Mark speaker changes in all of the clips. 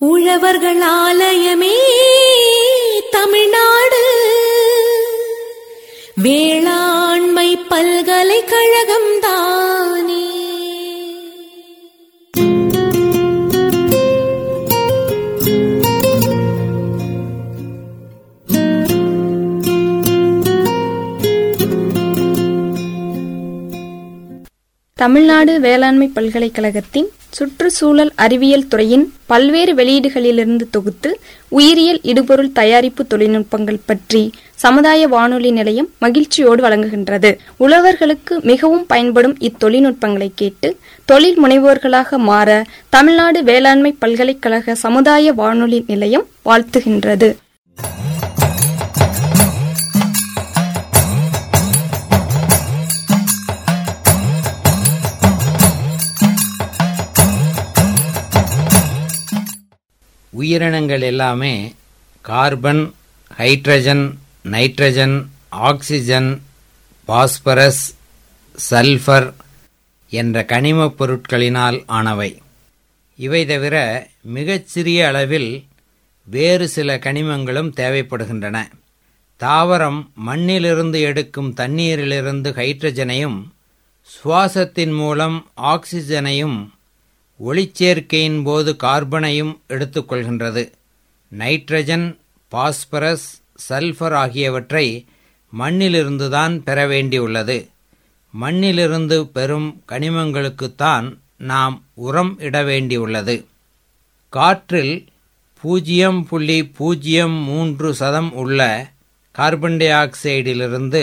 Speaker 1: உழவர்கள் ஆலயமே தமிழ்நாடு வேளாண்மை பல்கலைக்கழகம் தானே
Speaker 2: தமிழ்நாடு வேளாண்மை பல்கலைக்கழகத்தின் சுற்றுச்சூழல் அறிவியல் துறையின் பல்வேறு வெளியீடுகளிலிருந்து தொகுத்து உயிரியல் இடுபொருள் தயாரிப்பு தொழில்நுட்பங்கள் பற்றி சமுதாய வானொலி நிலையம் மகிழ்ச்சியோடு வழங்குகின்றது உழவர்களுக்கு மிகவும் பயன்படும் இத்தொழில்நுட்பங்களை கேட்டு தொழில் முனைவோர்களாக மாற தமிழ்நாடு வேளாண்மை பல்கலைக்கழக சமுதாய வானொலி நிலையம் வாழ்த்துகின்றது
Speaker 3: உயிரினங்கள் எல்லாமே carbon hydrogen nitrogen oxygen phosphorus sulphur என்ற கனிமப் பொருட்களினால் ஆனவை இவை தவிர மிகச்சிறிய அளவில் வேறு சில கனிமங்களும் தேவைப்படுகின்றன தாவரம் மண்ணிலிருந்து எடுக்கும் தண்ணீரிலிருந்து ஹைட்ரஜனையும் சுவாசத்தின் மூலம் ஆக்சிஜனையும் ஒளிச்சேர்க்கையின் போது கார்பனையும் எடுத்துக்கொள்கின்றது நைட்ரஜன் பாஸ்பரஸ் சல்ஃபர் ஆகியவற்றை மண்ணிலிருந்துதான் பெற வேண்டியுள்ளது மண்ணிலிருந்து பெறும் கனிமங்களுக்குத்தான் நாம் உரம் இட வேண்டியுள்ளது காற்றில் பூஜ்ஜியம் புள்ளி பூஜ்ஜியம் மூன்று சதம் உள்ள கார்பன் டை ஆக்சைடிலிருந்து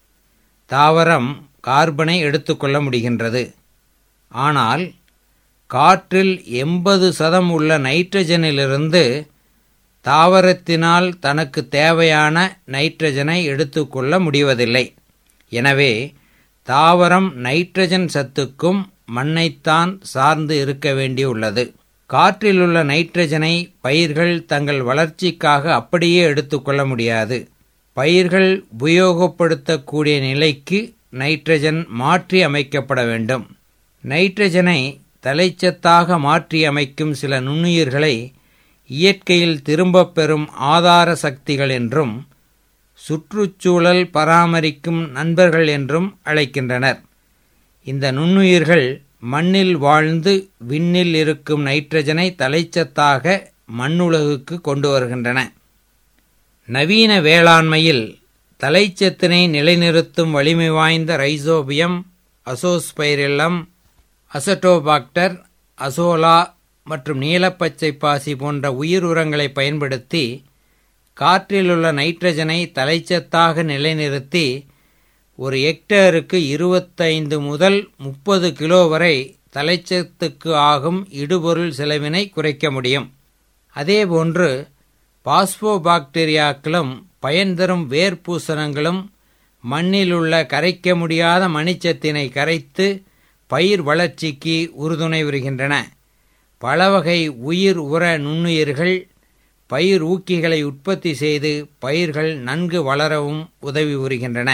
Speaker 3: தாவரம் கார்பனை எடுத்துக்கொள்ள முடிகின்றது ஆனால் காற்றில் எண்பது சதம் உள்ள நைட்ரஜனிலிருந்து தாவரத்தினால் தனக்கு தேவையான நைட்ரஜனை எடுத்துக்கொள்ள முடிவதில்லை எனவே தாவரம் நைட்ரஜன் சத்துக்கும் மண்ணைத்தான் சார்ந்து இருக்க வேண்டியுள்ளது காற்றிலுள்ள நைட்ரஜனை பயிர்கள் தங்கள் வளர்ச்சிக்காக அப்படியே எடுத்துக்கொள்ள முடியாது பயிர்கள் உபயோகப்படுத்தக்கூடிய நிலைக்கு நைட்ரஜன் மாற்றி அமைக்கப்பட வேண்டும் நைட்ரஜனை தலைச்சத்தாக மாற்றி அமைக்கும் சில நுண்ணுயிர்களை இயற்கையில் திரும்பப் பெறும் ஆதார சக்திகள் என்றும் சுற்றுச்சூழல் பராமரிக்கும் நண்பர்கள் என்றும் அழைக்கின்றனர் இந்த நுண்ணுயிர்கள் மண்ணில் வாழ்ந்து விண்ணில் இருக்கும் நைட்ரஜனை தலைச்சத்தாக மண்ணுலகுக்கு கொண்டு வருகின்றன நவீன வேளாண்மையில் தலைச்சத்தினை நிலைநிறுத்தும் வலிமை வாய்ந்த ரைசோபியம் அசோஸ்பைரில்லம் அசட்டோபாக்டர் அசோலா மற்றும் நீலப்பச்சை பாசி போன்ற உயிர் உரங்களை பயன்படுத்தி காற்றிலுள்ள நைட்ரஜனை தலைச்சத்தாக நிலைநிறுத்தி ஒரு ஹெக்டேருக்கு இருபத்தைந்து முதல் முப்பது கிலோ வரை தலைச்சத்துக்கு ஆகும் இடுபொருள் செலவினை குறைக்க முடியும் அதேபோன்று பாஸ்போபாக்டீரியாக்களும் பயன் தரும் வேர்பூசணங்களும் மண்ணிலுள்ள கரைக்க முடியாத மணிச்சத்தினை கரைத்து பயிர் வளர்ச்சிக்கு உறுதுணை வருகின்றன பல வகை உயிர் உர நுண்ணுயிர்கள் பயிர் ஊக்கிகளை உற்பத்தி செய்து பயிர்கள் நன்கு வளரவும் உதவி புரிகின்றன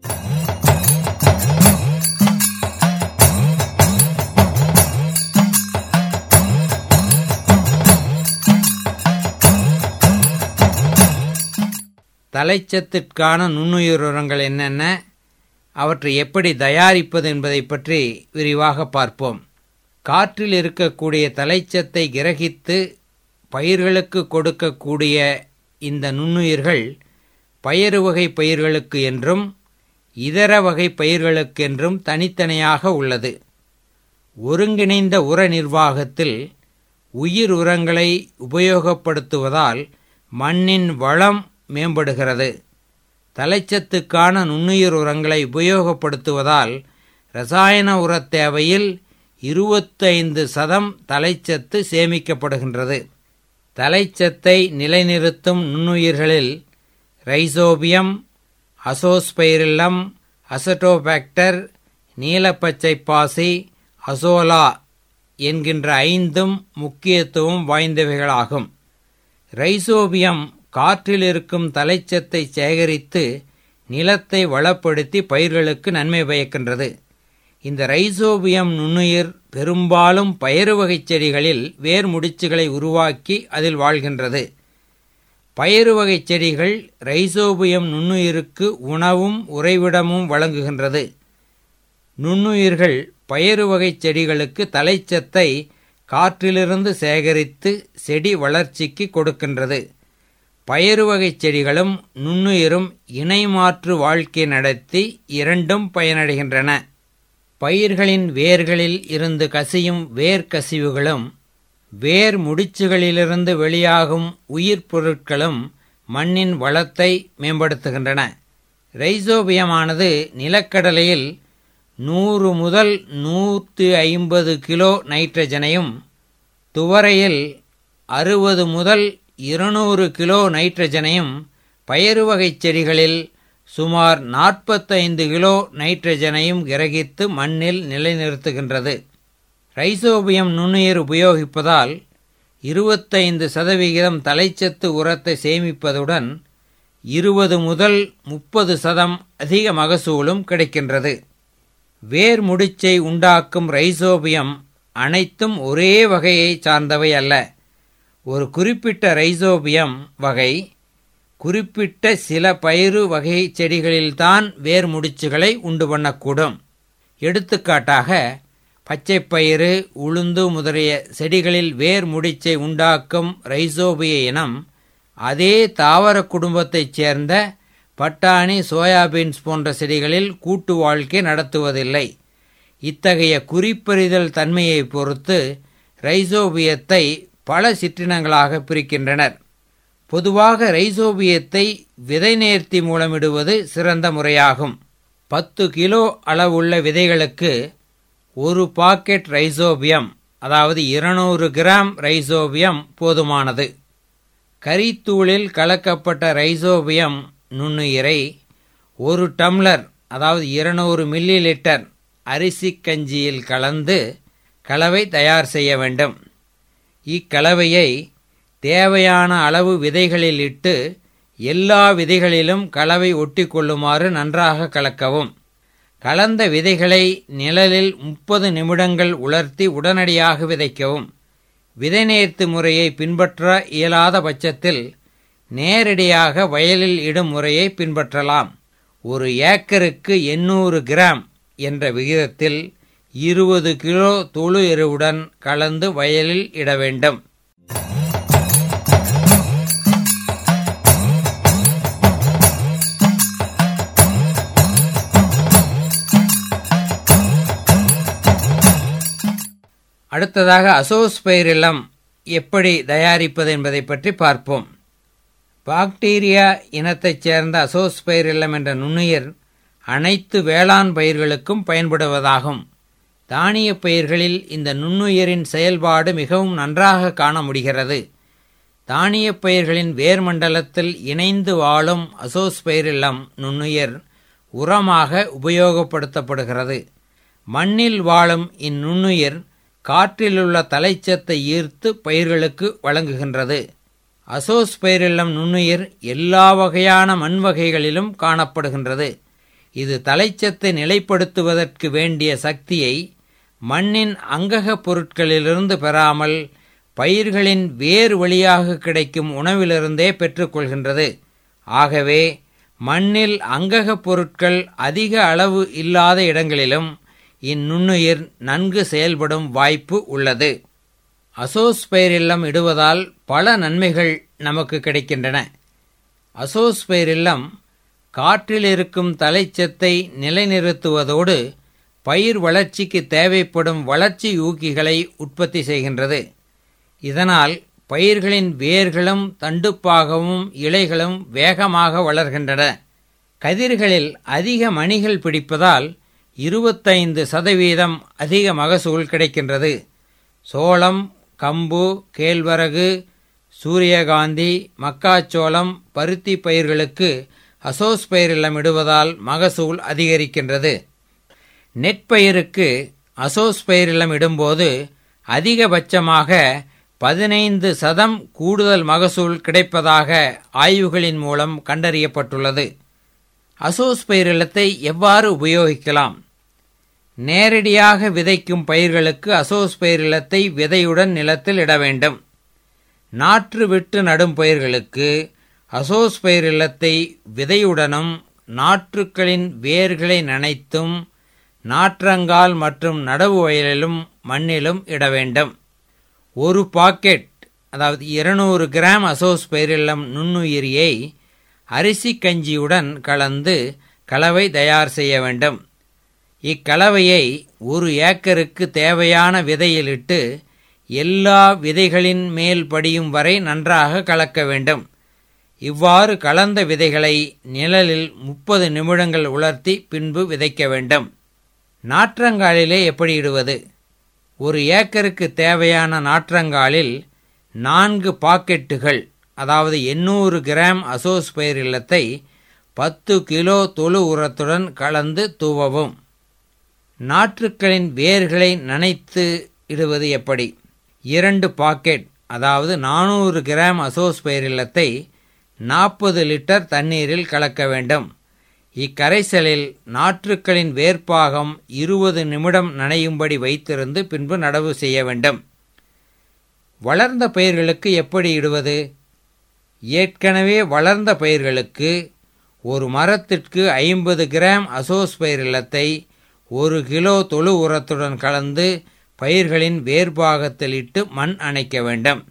Speaker 3: தலைச்சத்திற்கான நுண்ணுயிர் உரங்கள் என்னென்ன அவற்றை எப்படி தயாரிப்பது என்பதை பற்றி விரிவாக பார்ப்போம் காற்றில் இருக்கக்கூடிய தலைச்சத்தை கிரகித்து பயிர்களுக்கு கொடுக்கக்கூடிய இந்த நுண்ணுயிர்கள் பயறு வகை பயிர்களுக்கு என்றும் இதர வகை பயிர்களுக்கென்றும் தனித்தனியாக உள்ளது ஒருங்கிணைந்த உர நிர்வாகத்தில் உயிர் உரங்களை உபயோகப்படுத்துவதால் மண்ணின் வளம் மேம்படுகிறது தலைச்சத்துக்கான நுண்ணுயிர் உரங்களை உபயோகப்படுத்துவதால் ரசாயன உரத் தேவையில் இருபத்தைந்து சதம் தலைச்சத்து சேமிக்கப்படுகின்றது தலைச்சத்தை நிலைநிறுத்தும் நுண்ணுயிர்களில் ரைசோபியம் அசோஸ்பைரில்லம் அசட்டோபாக்டர் நீலப்பச்சை பாசி அசோலா என்கின்ற ஐந்தும் முக்கியத்துவம் வாய்ந்தவைகளாகும் ரைசோபியம் காற்றில் இருக்கும் தலைச்சத்தை சேகரித்து நிலத்தை வளப்படுத்தி பயிர்களுக்கு நன்மை பயக்கின்றது இந்த ரைசோபியம் நுண்ணுயிர் பெரும்பாலும் பயறு வகைச் செடிகளில் வேர் முடிச்சுகளை உருவாக்கி அதில் வாழ்கின்றது பயறு வகைச் செடிகள் ரைசோபியம் நுண்ணுயிருக்கு உணவும் உறைவிடமும் வழங்குகின்றது நுண்ணுயிர்கள் பயறு வகைச் செடிகளுக்கு தலைச்சத்தை காற்றிலிருந்து சேகரித்து செடி வளர்ச்சிக்கு கொடுக்கின்றது பயறு வகைச் செடிகளும் நுண்ணுயிரும் இணைமாற்று வாழ்க்கை நடத்தி இரண்டும் பயனடைகின்றன பயிர்களின் வேர்களில் இருந்து கசியும் வேர்க்கசிவுகளும் வேர் முடிச்சுகளிலிருந்து வெளியாகும் உயிர் பொருட்களும் மண்ணின் வளத்தை மேம்படுத்துகின்றன ரைசோபியமானது நிலக்கடலையில் நூறு முதல் நூற்றி ஐம்பது கிலோ நைட்ரஜனையும் துவரையில் அறுபது முதல் இருநூறு கிலோ நைட்ரஜனையும் பயறு வகைச் செடிகளில் சுமார் நாற்பத்தைந்து கிலோ நைட்ரஜனையும் கிரகித்து மண்ணில் நிலைநிறுத்துகின்றது ரைசோபியம் நுண்ணுயிர் உபயோகிப்பதால் இருபத்தைந்து சதவிகிதம் தலைச்சத்து உரத்தை சேமிப்பதுடன் இருபது முதல் முப்பது சதம் அதிக மகசூலும் கிடைக்கின்றது வேர் முடிச்சை உண்டாக்கும் ரைசோபியம் அனைத்தும் ஒரே வகையை சார்ந்தவை அல்ல ஒரு குறிப்பிட்ட ரைசோபியம் வகை குறிப்பிட்ட சில பயிறு வகை செடிகளில்தான் வேர் முடிச்சுகளை உண்டு பண்ணக்கூடும் எடுத்துக்காட்டாக பச்சைப்பயிறு உளுந்து முதலிய செடிகளில் வேர் முடிச்சை உண்டாக்கும் ரைசோபிய இனம் அதே தாவர குடும்பத்தைச் சேர்ந்த பட்டாணி சோயாபீன்ஸ் போன்ற செடிகளில் கூட்டு வாழ்க்கை நடத்துவதில்லை இத்தகைய குறிப்பறிதல் தன்மையை பொறுத்து ரைசோபியத்தை பல சிற்றினங்களாக பிரிக்கின்றனர் பொதுவாக ரைசோபியத்தை விதை நேர்த்தி மூலமிடுவது சிறந்த முறையாகும் பத்து கிலோ அளவுள்ள விதைகளுக்கு ஒரு பாக்கெட் ரைசோபியம் அதாவது இருநூறு கிராம் ரைசோபியம் போதுமானது கரித்தூளில் கலக்கப்பட்ட ரைசோபியம் நுண்ணுயிரை ஒரு டம்ளர் அதாவது இருநூறு மில்லி லிட்டர் அரிசி கஞ்சியில் கலந்து கலவை தயார் செய்ய வேண்டும் இக்கலவையை தேவையான அளவு விதைகளில் இட்டு எல்லா விதைகளிலும் கலவை ஒட்டிக்கொள்ளுமாறு நன்றாக கலக்கவும் கலந்த விதைகளை நிழலில் முப்பது நிமிடங்கள் உலர்த்தி உடனடியாக விதைக்கவும் விதை நேர்த்து முறையை பின்பற்ற இயலாத பட்சத்தில் நேரடியாக வயலில் இடும் முறையை பின்பற்றலாம் ஒரு ஏக்கருக்கு எண்ணூறு கிராம் என்ற விகிதத்தில் இருபது கிலோ தொழு எருவுடன் கலந்து வயலில் இட வேண்டும் அடுத்ததாக அசோஸ்பைரிலம் எப்படி தயாரிப்பது என்பதை பற்றி பார்ப்போம் பாக்டீரியா இனத்தைச் சேர்ந்த அசோஸ்பைரில்லம் என்ற நுண்ணுயிர் அனைத்து வேளாண் பயிர்களுக்கும் பயன்படுவதாகும் தானிய பயிர்களில் இந்த நுண்ணுயிரின் செயல்பாடு மிகவும் நன்றாக காண முடிகிறது தானிய பயிர்களின் வேர்மண்டலத்தில் இணைந்து வாழும் அசோஸ்பைரில்லம் நுண்ணுயிர் உரமாக உபயோகப்படுத்தப்படுகிறது மண்ணில் வாழும் இந்நுண்ணுயிர் காற்றிலுள்ள தலைச்சத்தை ஈர்த்து பயிர்களுக்கு வழங்குகின்றது அசோஸ்பைரில்லம் நுண்ணுயிர் எல்லா வகையான மண் வகைகளிலும் காணப்படுகின்றது இது தலைச்சத்தை நிலைப்படுத்துவதற்கு வேண்டிய சக்தியை மண்ணின் அங்கக பொருட்களிலிருந்து பெறாமல் பயிர்களின் வேர் வழியாக கிடைக்கும் உணவிலிருந்தே பெற்றுக்கொள்கின்றது ஆகவே மண்ணில் அங்கக பொருட்கள் அதிக அளவு இல்லாத இடங்களிலும் இந்நுண்ணுயிர் நன்கு செயல்படும் வாய்ப்பு உள்ளது அசோஸ்பைரில்லம் இடுவதால் பல நன்மைகள் நமக்கு கிடைக்கின்றன அசோஸ்பைரில்லம் காற்றில் இருக்கும் தலைச்சத்தை நிலைநிறுத்துவதோடு பயிர் வளர்ச்சிக்கு தேவைப்படும் வளர்ச்சி ஊக்கிகளை உற்பத்தி செய்கின்றது இதனால் பயிர்களின் வேர்களும் தண்டுப்பாகவும் இலைகளும் வேகமாக வளர்கின்றன கதிர்களில் அதிக மணிகள் பிடிப்பதால் இருபத்தைந்து சதவீதம் அதிக மகசூல் கிடைக்கின்றது சோளம் கம்பு கேழ்வரகு சூரியகாந்தி மக்காச்சோளம் பருத்தி பயிர்களுக்கு அசோஸ்பயிரில்லம் இடுவதால் மகசூல் அதிகரிக்கின்றது நெற்பயிருக்கு அசோஸ்பயிரில்லம் இடும்போது அதிகபட்சமாக பதினைந்து சதம் கூடுதல் மகசூல் கிடைப்பதாக ஆய்வுகளின் மூலம் கண்டறியப்பட்டுள்ளது அசோஸ்பயிரிலத்தை எவ்வாறு உபயோகிக்கலாம் நேரடியாக விதைக்கும் பயிர்களுக்கு அசோஸ்பைரிலத்தை விதையுடன் நிலத்தில் இட வேண்டும் நாற்று விட்டு நடும் பயிர்களுக்கு அசோஸ்பைரிலத்தை விதையுடனும் நாற்றுக்களின் வேர்களை நனைத்தும் நாற்றங்கால் மற்றும் நடவு வயலிலும் மண்ணிலும் இட வேண்டும் ஒரு பாக்கெட் அதாவது இருநூறு கிராம் அசோஸ்பைரில்லம் நுண்ணுயிரியை அரிசி கஞ்சியுடன் கலந்து கலவை தயார் செய்ய வேண்டும் இக்கலவையை ஒரு ஏக்கருக்கு தேவையான விதையிலிட்டு எல்லா விதைகளின் மேல் படியும் வரை நன்றாக கலக்க வேண்டும் இவ்வாறு கலந்த விதைகளை நிழலில் முப்பது நிமிடங்கள் உலர்த்தி பின்பு விதைக்க வேண்டும் நாற்றங்காலிலே எப்படி இடுவது ஒரு ஏக்கருக்கு தேவையான நாற்றங்காலில் நான்கு பாக்கெட்டுகள் அதாவது எண்ணூறு கிராம் அசோஸ்பயிர் இல்லத்தை பத்து கிலோ தொழு உரத்துடன் கலந்து தூவவும் நாற்றுக்களின் வேர்களை நனைத்து இடுவது எப்படி இரண்டு பாக்கெட் அதாவது நானூறு கிராம் அசோஸ்பயிர் இல்லத்தை நாற்பது லிட்டர் தண்ணீரில் கலக்க வேண்டும் இக்கரைசலில் நாற்றுக்களின் வேர்ப்பாகம் இருபது நிமிடம் நனையும்படி வைத்திருந்து பின்பு நடவு செய்ய வேண்டும் வளர்ந்த பயிர்களுக்கு எப்படி இடுவது ஏற்கனவே வளர்ந்த பயிர்களுக்கு ஒரு மரத்திற்கு ஐம்பது கிராம் அசோஸ்பயிர் இல்லத்தை ஒரு கிலோ தொழு உரத்துடன் கலந்து பயிர்களின் வேர்பாகத்தில் இட்டு மண் அணைக்க வேண்டும்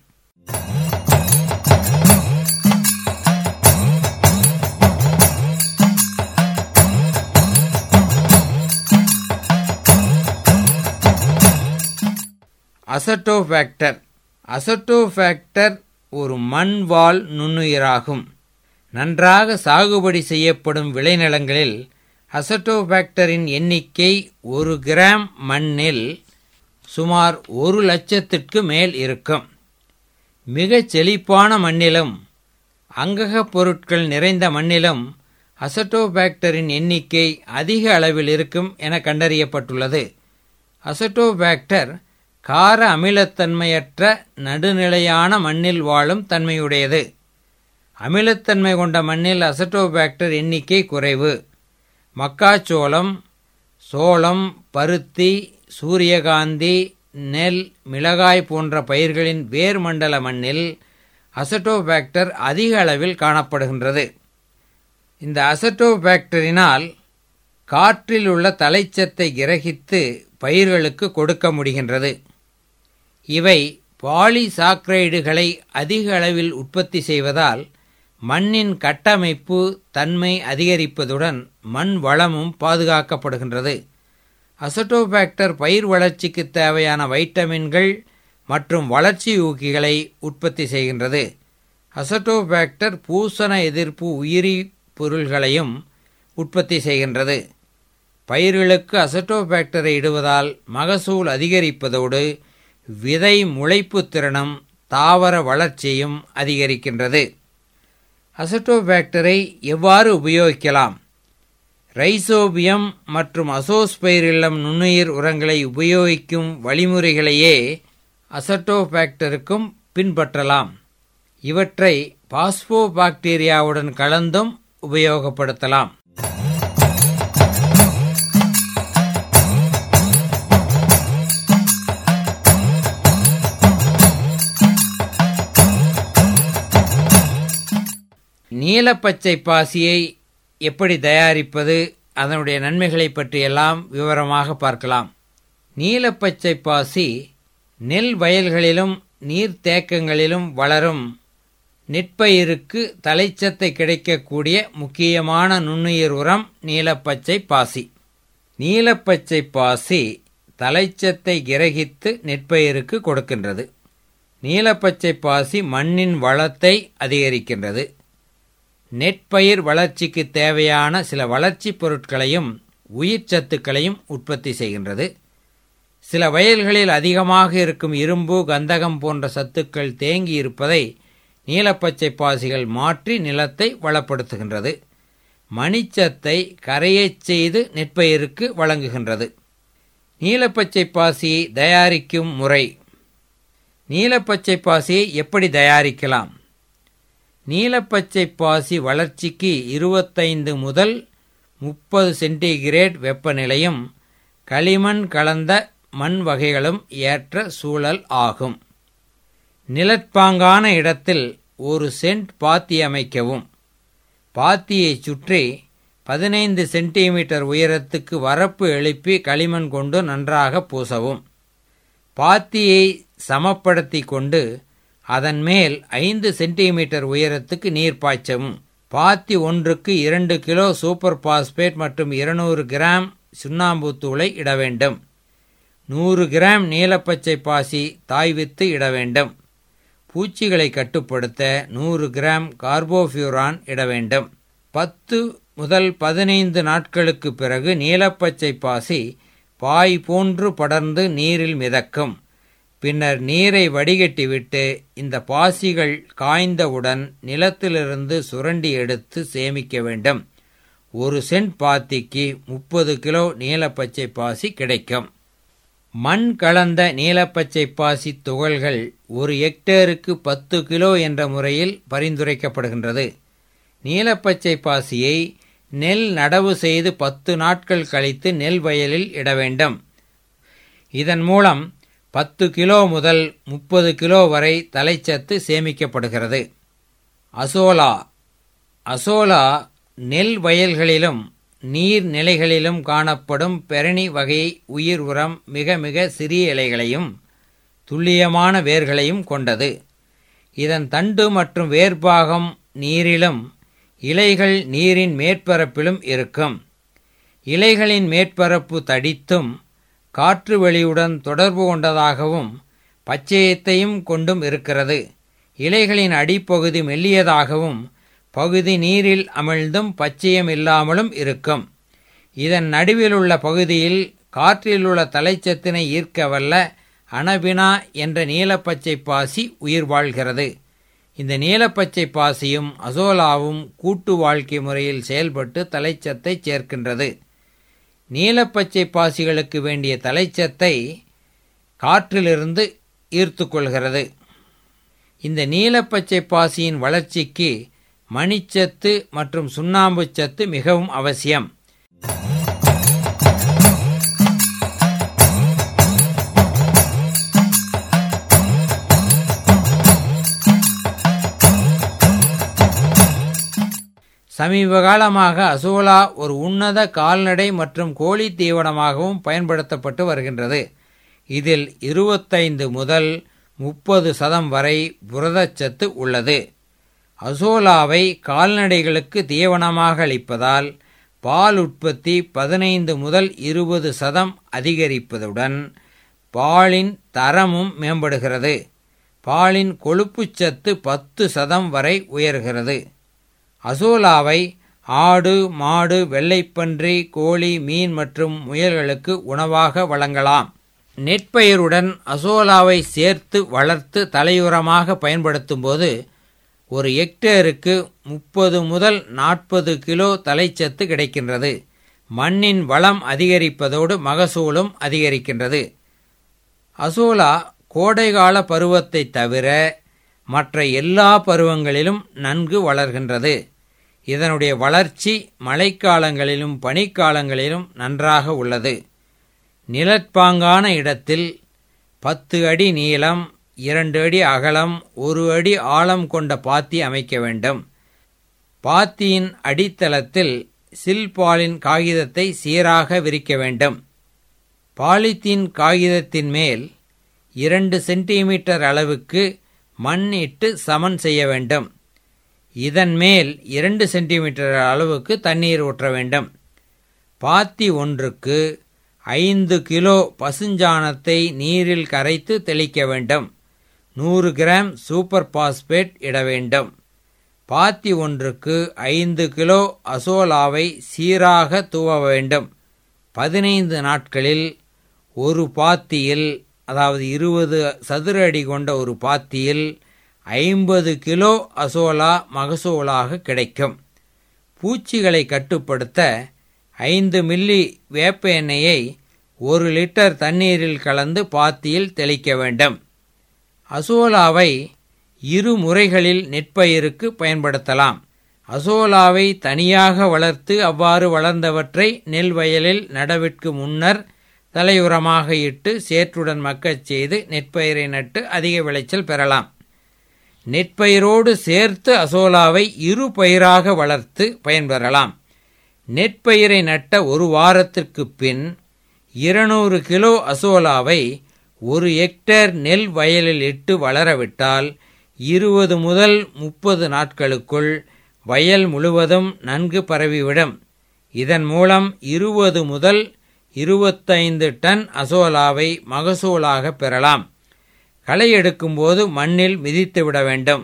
Speaker 3: அசட்டோஃபாக்டர் அசட்டோஃபாக்டர் ஒரு மண்வாழ் நுண்ணுயிராகும் நன்றாக சாகுபடி செய்யப்படும் விளைநிலங்களில் அசட்டோபாக்டரின் எண்ணிக்கை ஒரு கிராம் மண்ணில் சுமார் ஒரு லட்சத்திற்கு மேல் இருக்கும் மிகச் செழிப்பான மண்ணிலும் அங்ககப் பொருட்கள் நிறைந்த மண்ணிலும் அசட்டோபாக்டரின் எண்ணிக்கை அதிக அளவில் இருக்கும் என கண்டறியப்பட்டுள்ளது அசட்டோபாக்டர் கார அமிலத்தன்மையற்ற நடுநிலையான மண்ணில் வாழும் தன்மையுடையது அமிலத்தன்மை கொண்ட மண்ணில் அசட்டோபாக்டர் எண்ணிக்கை குறைவு மக்காச்சோளம் சோளம் பருத்தி சூரியகாந்தி நெல் மிளகாய் போன்ற பயிர்களின் வேர்மண்டல மண்ணில் அசட்டோபாக்டர் அதிக அளவில் காணப்படுகின்றது இந்த அசட்டோபாக்டரினால் காற்றில் உள்ள தலைச்சத்தை கிரகித்து பயிர்களுக்கு கொடுக்க முடிகின்றது இவை பாலிசாக்ரைடுகளை அதிக அளவில் உற்பத்தி செய்வதால் மண்ணின் கட்டமைப்பு தன்மை அதிகரிப்பதுடன் மண் வளமும் பாதுகாக்கப்படுகின்றது அசட்டோபாக்டர் பயிர் வளர்ச்சிக்கு தேவையான வைட்டமின்கள் மற்றும் வளர்ச்சி ஊக்கிகளை உற்பத்தி செய்கின்றது அசட்டோபாக்டர் பூசண எதிர்ப்பு உயிரி பொருள்களையும் உற்பத்தி செய்கின்றது பயிர்களுக்கு அசட்டோபாக்டரை இடுவதால் மகசூல் அதிகரிப்பதோடு விதை முளைப்பு திறனும் தாவர வளர்ச்சியும் அதிகரிக்கின்றது அசட்டோபாக்டரை எவ்வாறு உபயோகிக்கலாம் ரைசோபியம் மற்றும் அசோஸ்பைரில்லம் நுண்ணுயிர் உரங்களை உபயோகிக்கும் வழிமுறைகளையே அசட்டோபாக்டருக்கும் பின்பற்றலாம் இவற்றை பாஸ்போபாக்டீரியாவுடன் கலந்தும் உபயோகப்படுத்தலாம் நீலப்பச்சை பாசியை எப்படி தயாரிப்பது அதனுடைய நன்மைகளை பற்றியெல்லாம் விவரமாக பார்க்கலாம் நீலப்பச்சை பாசி நெல் வயல்களிலும் நீர்த்தேக்கங்களிலும் வளரும் நெற்பயிருக்கு தலைச்சத்தை கிடைக்கக்கூடிய முக்கியமான நுண்ணுயிர் உரம் நீலப்பச்சை பாசி நீலப்பச்சை பாசி தலைச்சத்தை கிரகித்து நெற்பயிருக்கு கொடுக்கின்றது நீலப்பச்சை பாசி மண்ணின் வளத்தை அதிகரிக்கின்றது நெற்பயிர் வளர்ச்சிக்கு தேவையான சில வளர்ச்சிப் பொருட்களையும் உயிர் சத்துக்களையும் உற்பத்தி செய்கின்றது சில வயல்களில் அதிகமாக இருக்கும் இரும்பு கந்தகம் போன்ற சத்துக்கள் தேங்கி இருப்பதை நீலப்பச்சை பாசிகள் மாற்றி நிலத்தை வளப்படுத்துகின்றது மணிச்சத்தை கரையச் செய்து நெற்பயிருக்கு வழங்குகின்றது நீலப்பச்சை பாசியை தயாரிக்கும் முறை நீலப்பச்சை பாசியை எப்படி தயாரிக்கலாம் நீலப்பச்சை பாசி வளர்ச்சிக்கு இருபத்தைந்து முதல் முப்பது சென்டிகிரேட் வெப்பநிலையும் களிமண் கலந்த மண் வகைகளும் ஏற்ற சூழல் ஆகும் நிலப்பாங்கான இடத்தில் ஒரு சென்ட் பாத்தி அமைக்கவும் பாத்தியை சுற்றி பதினைந்து சென்டிமீட்டர் உயரத்துக்கு வரப்பு எழுப்பி களிமண் கொண்டு நன்றாக பூசவும் பாத்தியை சமப்படுத்தி கொண்டு அதன் மேல் ஐந்து சென்டிமீட்டர் உயரத்துக்கு நீர் பாய்ச்சவும் பாத்தி ஒன்றுக்கு இரண்டு கிலோ சூப்பர் பாஸ்பேட் மற்றும் இருநூறு கிராம் சுண்ணாம்பு தூளை இட வேண்டும் நூறு கிராம் நீலப்பச்சை பாசி தாய்வித்து இட வேண்டும் பூச்சிகளை கட்டுப்படுத்த நூறு கிராம் கார்போஃபியூரான் இட வேண்டும் பத்து முதல் பதினைந்து நாட்களுக்கு பிறகு நீலப்பச்சை பாசி பாய் போன்று படர்ந்து நீரில் மிதக்கும் பின்னர் நீரை வடிகட்டிவிட்டு இந்த பாசிகள் காய்ந்தவுடன் நிலத்திலிருந்து சுரண்டி எடுத்து சேமிக்க வேண்டும் ஒரு சென்ட் பாத்திக்கு முப்பது கிலோ நீலப்பச்சை பாசி கிடைக்கும் மண் கலந்த நீலப்பச்சை பாசி துகள்கள் ஒரு ஹெக்டேருக்கு பத்து கிலோ என்ற முறையில் பரிந்துரைக்கப்படுகின்றது நீலப்பச்சை பாசியை நெல் நடவு செய்து பத்து நாட்கள் கழித்து நெல் வயலில் இட வேண்டும் இதன் மூலம் பத்து கிலோ முதல் முப்பது கிலோ வரை தலைச்சத்து சேமிக்கப்படுகிறது அசோலா அசோலா நெல் வயல்களிலும் நீர்நிலைகளிலும் காணப்படும் பெரணி வகை உயிர் உரம் மிக மிக சிறிய இலைகளையும் துல்லியமான வேர்களையும் கொண்டது இதன் தண்டு மற்றும் வேர்பாகம் நீரிலும் இலைகள் நீரின் மேற்பரப்பிலும் இருக்கும் இலைகளின் மேற்பரப்பு தடித்தும் காற்று வெளியுடன் தொடர்பு கொண்டதாகவும் பச்சையத்தையும் கொண்டும் இருக்கிறது இலைகளின் அடிப்பகுதி மெல்லியதாகவும் பகுதி நீரில் அமிழ்ந்தும் பச்சையம் இல்லாமலும் இருக்கும் இதன் நடுவில் உள்ள பகுதியில் காற்றில் உள்ள தலைச்சத்தினை ஈர்க்க வல்ல அனபினா என்ற நீலப்பச்சை பாசி உயிர் வாழ்கிறது இந்த நீலப்பச்சை பாசியும் அசோலாவும் கூட்டு வாழ்க்கை முறையில் செயல்பட்டு தலைச்சத்தை சேர்க்கின்றது நீலப்பச்சை பாசிகளுக்கு வேண்டிய தலைச்சத்தை காற்றிலிருந்து ஈர்த்து கொள்கிறது இந்த நீலப்பச்சை பாசியின் வளர்ச்சிக்கு மணிச்சத்து மற்றும் சுண்ணாம்பு சத்து மிகவும் அவசியம் சமீப காலமாக அசோலா ஒரு உன்னத கால்நடை மற்றும் கோழி தீவனமாகவும் பயன்படுத்தப்பட்டு வருகின்றது இதில் இருபத்தைந்து முதல் முப்பது சதம் வரை புரதச்சத்து உள்ளது அசோலாவை கால்நடைகளுக்கு தீவனமாக அளிப்பதால் பால் உற்பத்தி பதினைந்து முதல் இருபது சதம் அதிகரிப்பதுடன் பாலின் தரமும் மேம்படுகிறது பாலின் கொழுப்புச்சத்து பத்து சதம் வரை உயர்கிறது அசோலாவை ஆடு மாடு வெள்ளைப்பன்றி கோழி மீன் மற்றும் முயல்களுக்கு உணவாக வழங்கலாம் நெற்பயிருடன் அசோலாவை சேர்த்து வளர்த்து தலையுரமாக பயன்படுத்தும்போது ஒரு ஹெக்டேருக்கு முப்பது முதல் நாற்பது கிலோ தலைச்சத்து கிடைக்கின்றது மண்ணின் வளம் அதிகரிப்பதோடு மகசூலும் அதிகரிக்கின்றது அசோலா கோடைகால பருவத்தை தவிர மற்ற எல்லா பருவங்களிலும் நன்கு வளர்கின்றது இதனுடைய வளர்ச்சி மழைக்காலங்களிலும் பனிக்காலங்களிலும் நன்றாக உள்ளது நிலப்பாங்கான இடத்தில் பத்து அடி நீளம் இரண்டு அடி அகலம் ஒரு அடி ஆழம் கொண்ட பாத்தி அமைக்க வேண்டும் பாத்தியின் அடித்தளத்தில் சில்பாலின் காகிதத்தை சீராக விரிக்க வேண்டும் பாலித்தீன் காகிதத்தின் மேல் இரண்டு சென்டிமீட்டர் அளவுக்கு மண் இட்டு சமன் செய்ய வேண்டும் இதன் மேல் இரண்டு சென்டிமீட்டர் அளவுக்கு தண்ணீர் ஊற்ற வேண்டும் பாத்தி ஒன்றுக்கு ஐந்து கிலோ பசுஞ்சாணத்தை நீரில் கரைத்து தெளிக்க வேண்டும் நூறு கிராம் சூப்பர் பாஸ்பேட் இட வேண்டும் பாத்தி ஒன்றுக்கு ஐந்து கிலோ அசோலாவை சீராக தூவ வேண்டும் பதினைந்து நாட்களில் ஒரு பாத்தியில் அதாவது இருபது சதுர அடி கொண்ட ஒரு பாத்தியில் ஐம்பது கிலோ அசோலா மகசூலாக கிடைக்கும் பூச்சிகளை கட்டுப்படுத்த ஐந்து மில்லி வேப்ப எண்ணெயை ஒரு லிட்டர் தண்ணீரில் கலந்து பாத்தியில் தெளிக்க வேண்டும் அசோலாவை இரு முறைகளில் நெற்பயிருக்கு பயன்படுத்தலாம் அசோலாவை தனியாக வளர்த்து அவ்வாறு வளர்ந்தவற்றை நெல் வயலில் நடவிற்கு முன்னர் தலையுரமாக இட்டு சேற்றுடன் மக்கச் செய்து நெற்பயிரை நட்டு அதிக விளைச்சல் பெறலாம் நெற்பயிரோடு சேர்த்து அசோலாவை இரு பயிராக வளர்த்து பயன்பெறலாம் நெற்பயிரை நட்ட ஒரு வாரத்திற்கு பின் இருநூறு கிலோ அசோலாவை ஒரு ஹெக்டேர் நெல் வயலில் இட்டு வளரவிட்டால் இருபது முதல் முப்பது நாட்களுக்குள் வயல் முழுவதும் நன்கு பரவிவிடும் இதன் மூலம் இருபது முதல் இருபத்தைந்து டன் அசோலாவை மகசூலாக பெறலாம் களை எடுக்கும்போது மண்ணில் மிதித்து விட வேண்டும்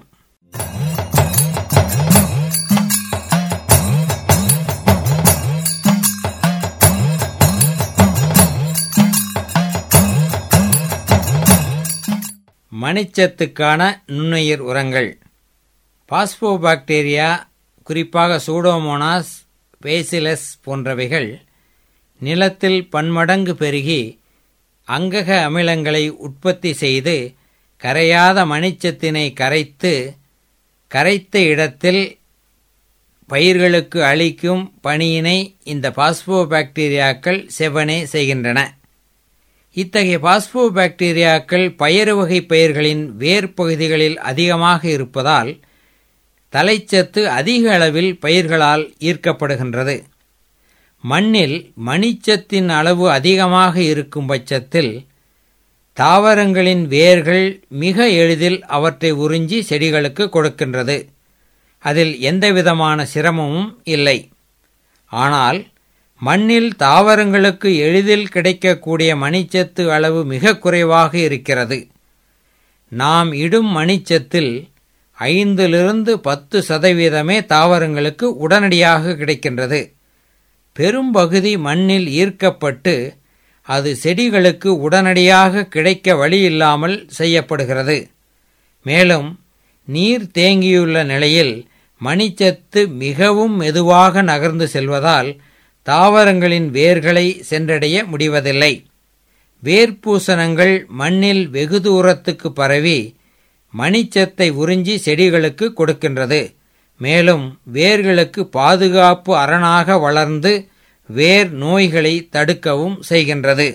Speaker 3: மணிச்சத்துக்கான நுண்ணுயிர் உரங்கள் பாஸ்போபாக்டீரியா குறிப்பாக சூடோமோனாஸ் பேசிலஸ் போன்றவைகள் நிலத்தில் பன்மடங்கு பெருகி அங்கக அமிலங்களை உற்பத்தி செய்து கரையாத மணிச்சத்தினை கரைத்து கரைத்த இடத்தில் பயிர்களுக்கு அளிக்கும் பணியினை இந்த பாஸ்போபாக்டீரியாக்கள் செவனே செய்கின்றன இத்தகைய பாஸ்போபாக்டீரியாக்கள் பயறு வகை பயிர்களின் வேர் பகுதிகளில் அதிகமாக இருப்பதால் தலைச்சத்து அதிக அளவில் பயிர்களால் ஈர்க்கப்படுகின்றது மண்ணில் மணிச்சத்தின் அளவு அதிகமாக இருக்கும் பட்சத்தில் தாவரங்களின் வேர்கள் மிக எளிதில் அவற்றை உறிஞ்சி செடிகளுக்கு கொடுக்கின்றது அதில் எந்தவிதமான சிரமமும் இல்லை ஆனால் மண்ணில் தாவரங்களுக்கு எளிதில் கிடைக்கக்கூடிய மணிச்சத்து அளவு மிக குறைவாக இருக்கிறது நாம் இடும் மணிச்சத்தில் ஐந்திலிருந்து பத்து சதவீதமே தாவரங்களுக்கு உடனடியாக கிடைக்கின்றது பெரும்பகுதி மண்ணில் ஈர்க்கப்பட்டு அது செடிகளுக்கு உடனடியாக கிடைக்க வழியில்லாமல் செய்யப்படுகிறது மேலும் நீர் தேங்கியுள்ள நிலையில் மணிச்சத்து மிகவும் மெதுவாக நகர்ந்து செல்வதால் தாவரங்களின் வேர்களை சென்றடைய முடிவதில்லை வேர்ப்பூசணங்கள் மண்ணில் வெகு தூரத்துக்கு பரவி மணிச்சத்தை உறிஞ்சி செடிகளுக்கு கொடுக்கின்றது மேலும் வேர்களுக்கு பாதுகாப்பு அரணாக வளர்ந்து வேர் நோய்களை தடுக்கவும் செய்கின்றது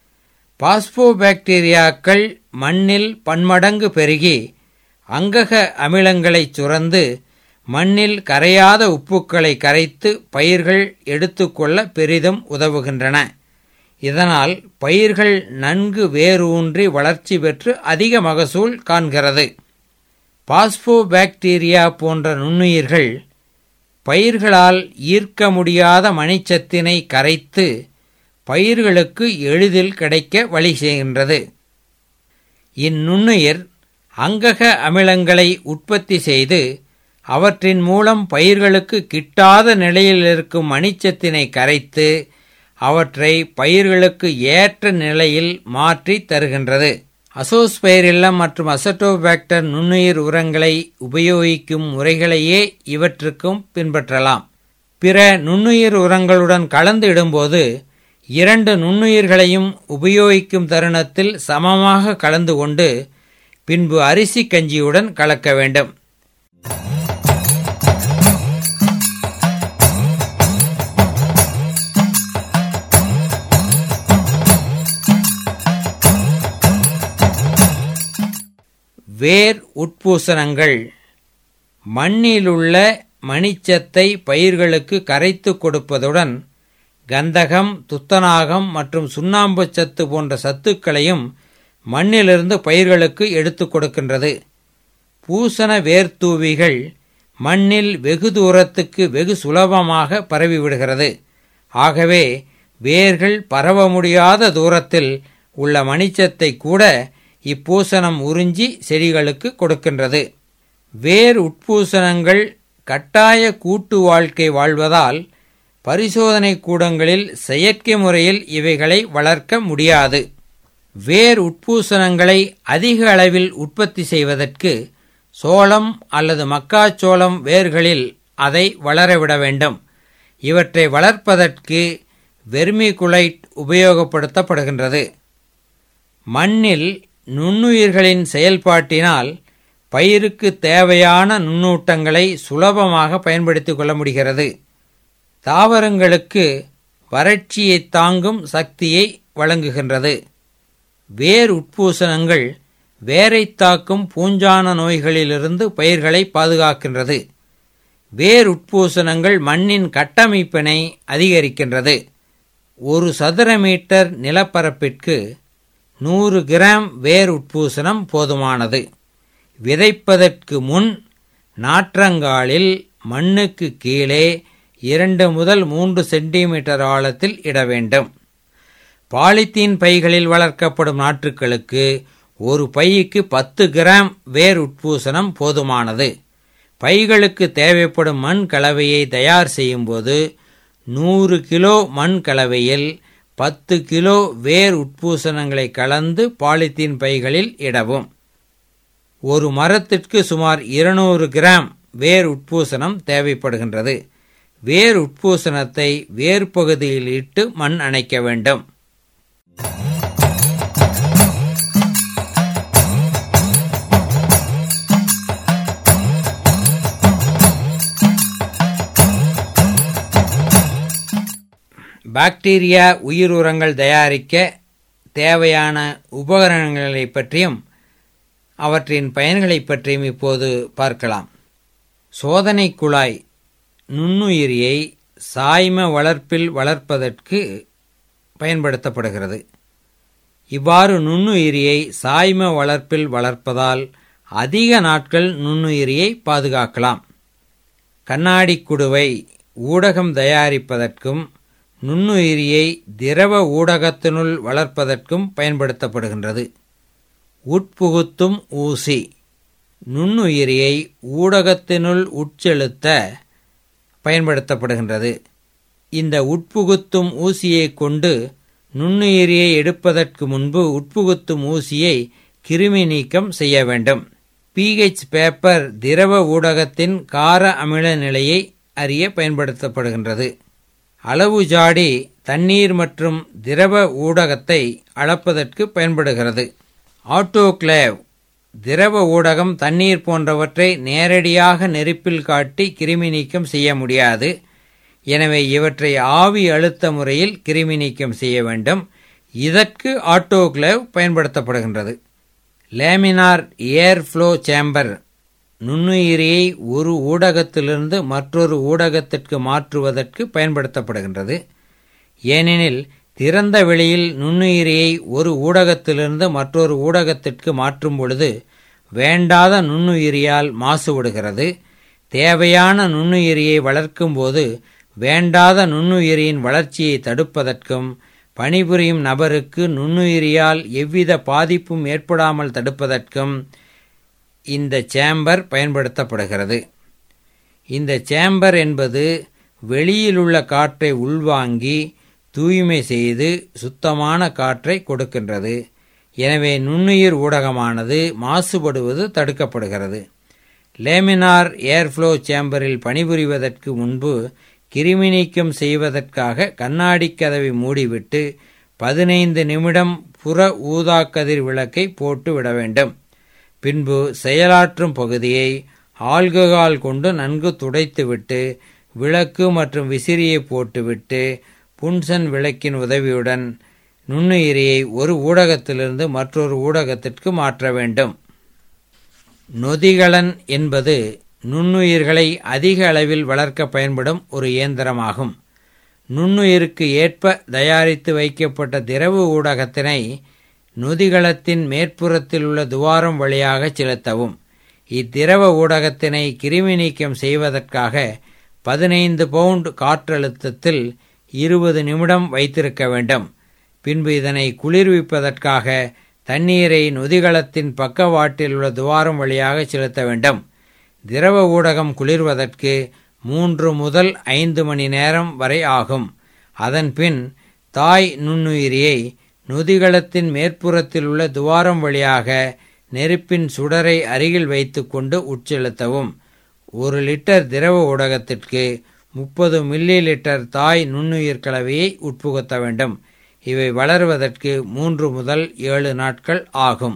Speaker 3: பாஸ்போபாக்டீரியாக்கள் மண்ணில் பன்மடங்கு பெருகி அங்கக அமிலங்களை சுரந்து மண்ணில் கரையாத உப்புக்களை கரைத்து பயிர்கள் எடுத்துக்கொள்ள பெரிதும் உதவுகின்றன இதனால் பயிர்கள் நன்கு வேரூன்றி வளர்ச்சி பெற்று அதிக மகசூல் காண்கிறது பாஸ்போபாக்டீரியா போன்ற நுண்ணுயிர்கள் பயிர்களால் ஈர்க்க முடியாத மணிச்சத்தினை கரைத்து பயிர்களுக்கு எளிதில் கிடைக்க வழி செய்கின்றது இந்நுண்ணுயிர் அங்கக அமிலங்களை உற்பத்தி செய்து அவற்றின் மூலம் பயிர்களுக்கு கிட்டாத நிலையில் இருக்கும் மணிச்சத்தினை கரைத்து அவற்றை பயிர்களுக்கு ஏற்ற நிலையில் மாற்றி தருகின்றது அசோஸ்பைரில்லம் மற்றும் அசட்டோபாக்டர் நுண்ணுயிர் உரங்களை உபயோகிக்கும் முறைகளையே இவற்றுக்கும் பின்பற்றலாம் பிற நுண்ணுயிர் உரங்களுடன் கலந்து இடும்போது இரண்டு நுண்ணுயிர்களையும் உபயோகிக்கும் தருணத்தில் சமமாக கலந்து கொண்டு பின்பு அரிசி கஞ்சியுடன் கலக்க வேண்டும் வேர் உட்பூசணங்கள் மண்ணிலுள்ள மணிச்சத்தை பயிர்களுக்கு கரைத்து கொடுப்பதுடன் கந்தகம் துத்தநாகம் மற்றும் சுண்ணாம்பு சத்து போன்ற சத்துக்களையும் மண்ணிலிருந்து பயிர்களுக்கு எடுத்து கொடுக்கின்றது பூசண வேர்த்தூவிகள் மண்ணில் வெகு தூரத்துக்கு வெகு சுலபமாக பரவிவிடுகிறது ஆகவே வேர்கள் பரவ முடியாத தூரத்தில் உள்ள மணிச்சத்தை கூட இப்பூசணம் உறிஞ்சி செடிகளுக்கு கொடுக்கின்றது வேர் உட்பூசணங்கள் கட்டாய கூட்டு வாழ்க்கை வாழ்வதால் பரிசோதனை கூடங்களில் செயற்கை முறையில் இவைகளை வளர்க்க முடியாது வேர் உட்பூசணங்களை அதிக அளவில் உற்பத்தி செய்வதற்கு சோளம் அல்லது மக்காச்சோளம் வேர்களில் அதை வளரவிட வேண்டும் இவற்றை வளர்ப்பதற்கு வெர்மிகுலைட் உபயோகப்படுத்தப்படுகின்றது மண்ணில் நுண்ணுயிர்களின் செயல்பாட்டினால் பயிருக்கு தேவையான நுண்ணூட்டங்களை சுலபமாக பயன்படுத்திக் கொள்ள முடிகிறது தாவரங்களுக்கு வறட்சியை தாங்கும் சக்தியை வழங்குகின்றது வேர் உட்பூசனங்கள் வேரை தாக்கும் பூஞ்சான நோய்களிலிருந்து பயிர்களை பாதுகாக்கின்றது வேர் உட்பூசனங்கள் மண்ணின் கட்டமைப்பினை அதிகரிக்கின்றது ஒரு சதுர மீட்டர் நிலப்பரப்பிற்கு நூறு கிராம் வேர் உட்பூசனம் போதுமானது விதைப்பதற்கு முன் நாற்றங்காலில் மண்ணுக்கு கீழே இரண்டு முதல் மூன்று சென்டிமீட்டர் ஆழத்தில் இட வேண்டும் பாலித்தீன் பைகளில் வளர்க்கப்படும் நாற்றுக்களுக்கு ஒரு பைக்கு பத்து கிராம் வேர் உட்பூசனம் போதுமானது பைகளுக்கு தேவைப்படும் மண் கலவையை தயார் செய்யும்போது நூறு கிலோ மண் கலவையில் பத்து கிலோ வேர் உட்பூசனங்களை கலந்து பாலித்தீன் பைகளில் இடவும் ஒரு மரத்திற்கு சுமார் இருநூறு கிராம் வேர் உட்பூசனம் தேவைப்படுகின்றது வேர் உட்பூசனத்தை வேர் பகுதியில் இட்டு மண் அணைக்க வேண்டும் பாக்டீரியா உயிர் உரங்கள் தயாரிக்க தேவையான உபகரணங்களை பற்றியும் அவற்றின் பயன்களைப் பற்றியும் இப்போது பார்க்கலாம் சோதனை குழாய் நுண்ணுயிரியை சாய்ம வளர்ப்பில் வளர்ப்பதற்கு பயன்படுத்தப்படுகிறது இவ்வாறு நுண்ணுயிரியை சாய்ம வளர்ப்பில் வளர்ப்பதால் அதிக நாட்கள் நுண்ணுயிரியை பாதுகாக்கலாம் கண்ணாடி குடுவை ஊடகம் தயாரிப்பதற்கும் நுண்ணுயிரியை திரவ ஊடகத்தினுள் வளர்ப்பதற்கும் பயன்படுத்தப்படுகின்றது உட்புகுத்தும் ஊசி நுண்ணுயிரியை ஊடகத்தினுள் உட்செலுத்த பயன்படுத்தப்படுகின்றது இந்த உட்புகுத்தும் ஊசியை கொண்டு நுண்ணுயிரியை எடுப்பதற்கு முன்பு உட்புகுத்தும் ஊசியை கிருமி நீக்கம் செய்ய வேண்டும் பிஹெச் பேப்பர் திரவ ஊடகத்தின் கார அமில நிலையை அறிய பயன்படுத்தப்படுகின்றது அளவு ஜாடி தண்ணீர் மற்றும் திரவ ஊடகத்தை அளப்பதற்கு பயன்படுகிறது ஆட்டோகிளேவ் திரவ ஊடகம் தண்ணீர் போன்றவற்றை நேரடியாக நெருப்பில் காட்டி கிருமி நீக்கம் செய்ய முடியாது எனவே இவற்றை ஆவி அழுத்த முறையில் கிருமி நீக்கம் செய்ய வேண்டும் இதற்கு ஆட்டோகிளேவ் பயன்படுத்தப்படுகின்றது லேமினார் ஏர் ஃப்ளோ சேம்பர் நுண்ணுயிரியை ஒரு ஊடகத்திலிருந்து மற்றொரு ஊடகத்திற்கு மாற்றுவதற்கு பயன்படுத்தப்படுகின்றது ஏனெனில் திறந்த வெளியில் நுண்ணுயிரியை ஒரு ஊடகத்திலிருந்து மற்றொரு ஊடகத்திற்கு மாற்றும் பொழுது வேண்டாத நுண்ணுயிரியால் மாசுபடுகிறது தேவையான நுண்ணுயிரியை வளர்க்கும்போது வேண்டாத நுண்ணுயிரியின் வளர்ச்சியை தடுப்பதற்கும் பணிபுரியும் நபருக்கு நுண்ணுயிரியால் எவ்வித பாதிப்பும் ஏற்படாமல் தடுப்பதற்கும் இந்த சேம்பர் பயன்படுத்தப்படுகிறது இந்த சேம்பர் என்பது வெளியிலுள்ள காற்றை உள்வாங்கி தூய்மை செய்து சுத்தமான காற்றை கொடுக்கின்றது எனவே நுண்ணுயிர் ஊடகமானது மாசுபடுவது தடுக்கப்படுகிறது லேமினார் ஏர்ஃப்ளோ சேம்பரில் பணிபுரிவதற்கு முன்பு கிருமி நீக்கம் செய்வதற்காக கண்ணாடி கதவை மூடிவிட்டு பதினைந்து நிமிடம் புற ஊதாக்கதிர் விளக்கை போட்டு விட வேண்டும் பின்பு செயலாற்றும் பகுதியை ஆல்கஹால் கொண்டு நன்கு துடைத்துவிட்டு விளக்கு மற்றும் விசிறியை போட்டுவிட்டு புன்சன் விளக்கின் உதவியுடன் நுண்ணுயிரியை ஒரு ஊடகத்திலிருந்து மற்றொரு ஊடகத்திற்கு மாற்ற வேண்டும் நொதிகளன் என்பது நுண்ணுயிர்களை அதிக அளவில் வளர்க்க பயன்படும் ஒரு இயந்திரமாகும் நுண்ணுயிருக்கு ஏற்ப தயாரித்து வைக்கப்பட்ட திரவ ஊடகத்தினை நொதிகளத்தின் மேற்புறத்தில் உள்ள துவாரம் வழியாக செலுத்தவும் இத்திரவ ஊடகத்தினை கிருமி நீக்கம் செய்வதற்காக பதினைந்து பவுண்ட் காற்றழுத்தத்தில் இருபது நிமிடம் வைத்திருக்க வேண்டும் பின்பு இதனை குளிர்விப்பதற்காக தண்ணீரை நொதிகளத்தின் பக்கவாட்டில் உள்ள துவாரம் வழியாக செலுத்த வேண்டும் திரவ ஊடகம் குளிர்வதற்கு மூன்று முதல் ஐந்து மணி நேரம் வரை ஆகும் அதன்பின் தாய் நுண்ணுயிரியை நொதிகளத்தின் மேற்புறத்தில் உள்ள துவாரம் வழியாக நெருப்பின் சுடரை அருகில் வைத்துக்கொண்டு உட்செலுத்தவும் ஒரு லிட்டர் திரவ ஊடகத்திற்கு முப்பது மில்லி லிட்டர் தாய் நுண்ணுயிர் கலவையை உட்புகுத்த வேண்டும் இவை வளர்வதற்கு மூன்று முதல் ஏழு நாட்கள் ஆகும்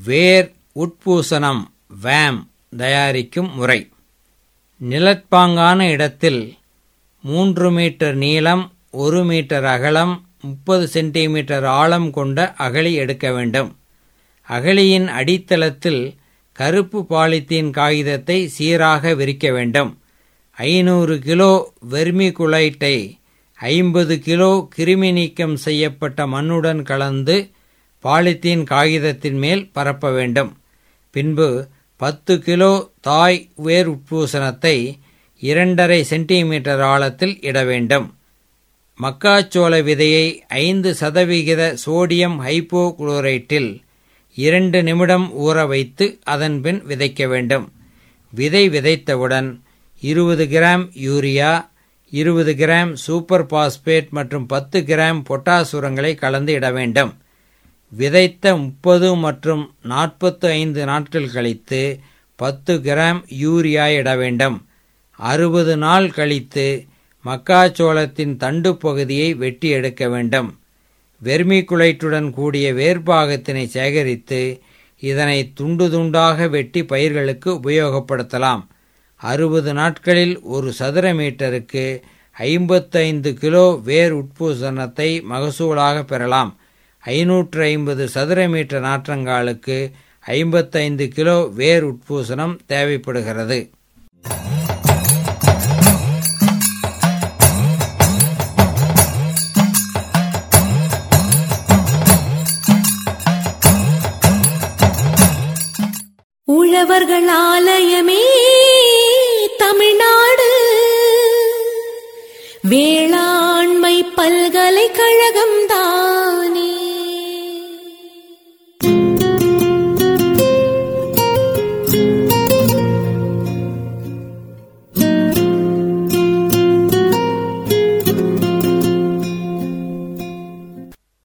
Speaker 3: வேர் உட்பூசணம் வேம் தயாரிக்கும் முறை நிலப்பாங்கான இடத்தில் மூன்று மீட்டர் நீளம் ஒரு மீட்டர் அகலம் முப்பது சென்டிமீட்டர் ஆழம் கொண்ட அகழி எடுக்க வேண்டும் அகழியின் அடித்தளத்தில் கருப்பு பாலித்தீன் காகிதத்தை சீராக விரிக்க வேண்டும் ஐநூறு கிலோ வெர்மிகுலைட்டை ஐம்பது கிலோ கிருமி நீக்கம் செய்யப்பட்ட மண்ணுடன் கலந்து பாலித்தீன் காகிதத்தின் மேல் பரப்ப வேண்டும் பின்பு பத்து கிலோ தாய் வேர் உட்பூசணத்தை இரண்டரை சென்டிமீட்டர் ஆழத்தில் இட வேண்டும் மக்காச்சோள விதையை ஐந்து சதவிகித சோடியம் ஹைப்போகுளோரைட்டில் இரண்டு நிமிடம் ஊற வைத்து அதன்பின் விதைக்க வேண்டும் விதை விதைத்தவுடன் இருபது கிராம் யூரியா இருபது கிராம் சூப்பர் பாஸ்பேட் மற்றும் பத்து கிராம் பொட்டாஸ் உரங்களை கலந்து இட வேண்டும் விதைத்த முப்பது மற்றும் நாற்பத்து ஐந்து நாட்கள் கழித்து பத்து கிராம் யூரியா இட வேண்டும் அறுபது நாள் கழித்து மக்காச்சோளத்தின் தண்டு பகுதியை வெட்டி எடுக்க வேண்டும் வெர்மிகுலைட்டுடன் கூடிய வேர்பாகத்தினை சேகரித்து இதனை துண்டு துண்டாக வெட்டி பயிர்களுக்கு உபயோகப்படுத்தலாம் அறுபது நாட்களில் ஒரு சதுர மீட்டருக்கு ஐம்பத்தைந்து கிலோ வேர் உட்பூசணத்தை மகசூலாக பெறலாம் ஐநூற்று ஐம்பது சதுர மீட்டர் நாற்றங்காலுக்கு ஐம்பத்தைந்து கிலோ வேர் உட்பூசணம் தேவைப்படுகிறது
Speaker 1: உழவர்கள் ஆலயமே தமிழ்நாடு வேளாண்மை பல்கலைக்கழகம் தானே